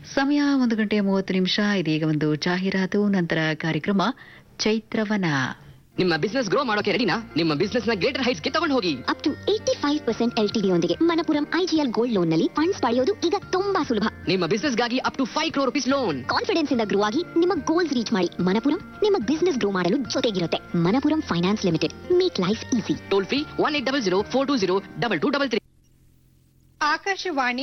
ಸಮಯ ಒಂದು ಗಂಟೆ ಮೂವತ್ತು ನಿಮಿಷ ಇದೀಗ ಒಂದು ಜಾಹೀರಾತು ನಂತರ ಕಾರ್ಯಕ್ರಮ ಚೈತ್ರವನ ನಿಮ್ಮ ಬಿಸ್ನೆಸ್ ಗ್ರೋ ಮಾಡೋಕೆ ರೆಡಿನಾ ನಿಮ್ಮ ಬಿಸ್ನೆಸ್ ನ ಗ್ರೇಟರ್ ಹೈಟ್ಸ್ ಗೆ ತಗೊಂಡು ಹೋಗಿ up to eighty five percent L T ಯೊಂದಿಗೆ ಮಣಪುರಂ ಐಜಿಎಲ್ ಗೋಲ್ಡ್ ಲೋನ್ ನಲ್ಲಿ ಫಂಡ್ಸ್ ಪಡೆಯೋದು ಈಗ ತುಂಬಾ ಸುಲಭ ನಿಮ್ಮ ಬಿಸ್ನೆಸ್ ಗಾಗಿ up to five crore rupees loan confidence ಇಂದ ಗ್ರೋ ಆಗಿ ನಿಮ್ಮ ಗೋಲ್ಸ್ ರೀಚ್ ಮಾಡಿ ಮಣಪುರಂ ನಿಮ್ಮ ಬಿಸ್ನೆಸ್ ಗ್ರೋ ಮಾಡಲು ಜೊತೆಗಿರುತ್ತೆ Manappuram finance limited make life easy toll free one eight double zero four two zero double two double three Akashvani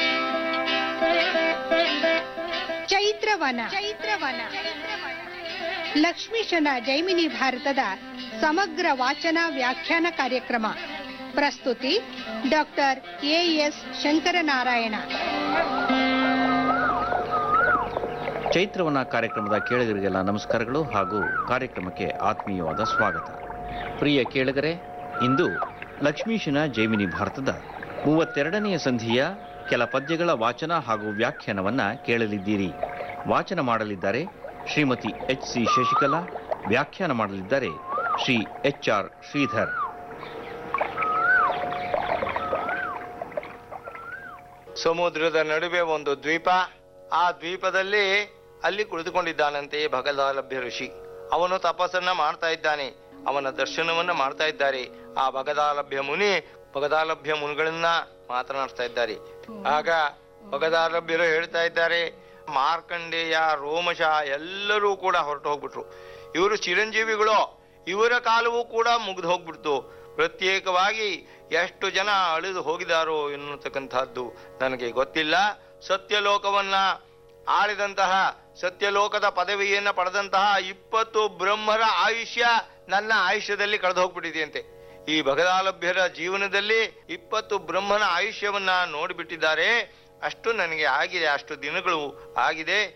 Chaitravana Chaitravana ಲಕ್ಷ್ಮೀಶನ ಜೈಮಿನಿ ಭಾರತದ ಸಮಗ್ರ ವಾಚನ ವ್ಯಾಖ್ಯಾನ ಕಾರ್ಯಕ್ರಮ ಪ್ರಸ್ತುತಿ ಡಾಕ್ಟರ್ ಎಎಸ್ ಶಂಕರನಾರಾಯಣ ಚೈತ್ರವನ ಕಾರ್ಯಕ್ರಮದ ಕೇಳುಗರಿಗೆಲ್ಲ ನಮಸ್ಕಾರಗಳು ಹಾಗೂ ಕಾರ್ಯಕ್ರಮಕ್ಕೆ ಆತ್ಮೀಯವಾದ ಸ್ವಾಗತ ಪ್ರಿಯ ಕೇಳುಗರೆ ಇಂದು ಲಕ್ಷ್ಮೀಶನ ಜೈಮಿನಿ ಭಾರತದ ಮೂವತ್ತೆರಡನೆಯ ಸಂಧಿಯ ಕೆಲ ಪದ್ಯಗಳ ವಾಚನ ಹಾಗೂ ವ್ಯಾಖ್ಯಾನವನ್ನ ಕೇಳಲಿದ್ದೀರಿ ವಾಚನ ಮಾಡಲಿದ್ದಾರೆ ಶ್ರೀಮತಿ ಎಚ್ ಸಿ ಶಶಿಕಲಾ ವ್ಯಾಖ್ಯಾನ ಮಾಡಲಿದ್ದಾರೆ ಶ್ರೀ ಎಚ್ ಆರ್ ಶ್ರೀಧರ್ ಸಮುದ್ರದ ನಡುವೆ ಒಂದು ದ್ವೀಪ ಆ ದ್ವೀಪದಲ್ಲಿ ಅಲ್ಲಿ ಕುಳಿತುಕೊಂಡಿದ್ದಾನಂತೆ ಭಗದಾಲಭ್ಯ ಋಷಿ ಅವನು ತಪಸ್ಸನ್ನ ಮಾಡ್ತಾ ಇದ್ದಾನೆ ಅವನ ದರ್ಶನವನ್ನ ಮಾಡ್ತಾ ಇದ್ದಾರೆ ಆ ಭಗದಾಲಭ್ಯ ಮುನಿ ಭಗದಾಲಭ್ಯ ಮುನಿಗಳನ್ನ ಮಾತನಾಡ್ತಾ ಇದ್ದಾರೆ ಆಗ ಭಗದಾಲಭ್ಯರು ಹೇಳ್ತಾ ಇದ್ದಾರೆ ಮಾರ್ಕಂಡೇಯ ರೋಮಶ ಎಲ್ಲರೂ ಕೂಡ ಹೊರಟು ಹೋಗ್ಬಿಟ್ರು ಇವರು ಚಿರಂಜೀವಿಗಳು ಇವರ ಕಾಲವೂ ಕೂಡ ಮುಗಿದು ಹೋಗ್ಬಿಡ್ತು ಪ್ರತ್ಯೇಕವಾಗಿ ಎಷ್ಟು ಜನ ಅಳಿದು ಹೋಗಿದಾರೋ ಎನ್ನುತಕ್ಕಂತಹದ್ದು ನನಗೆ ಗೊತ್ತಿಲ್ಲ ಸತ್ಯಲೋಕವನ್ನ ಆಳಿದಂತಹ ಸತ್ಯಲೋಕದ ಪದವಿಯನ್ನ ಪಡೆದಂತಹ ಇಪ್ಪತ್ತು ಬ್ರಹ್ಮರ ಆಯುಷ್ಯ ನನ್ನ ಆಯುಷ್ಯದಲ್ಲಿ ಕಳೆದು ಹೋಗ್ಬಿಟ್ಟಿದೆಯಂತೆ ಈ ಭಗದಾಲಭ್ಯರ ಜೀವನದಲ್ಲಿ ಇಪ್ಪತ್ತು ಬ್ರಹ್ಮನ ಆಯುಷ್ಯವನ್ನ ನೋಡಿಬಿಟ್ಟಿದ್ದಾರೆ ಅಷ್ಟು ನನಗೆ ಆಗಿದೆ ಅಷ್ಟು ದಿನಗಳು ಆಗಿದೆ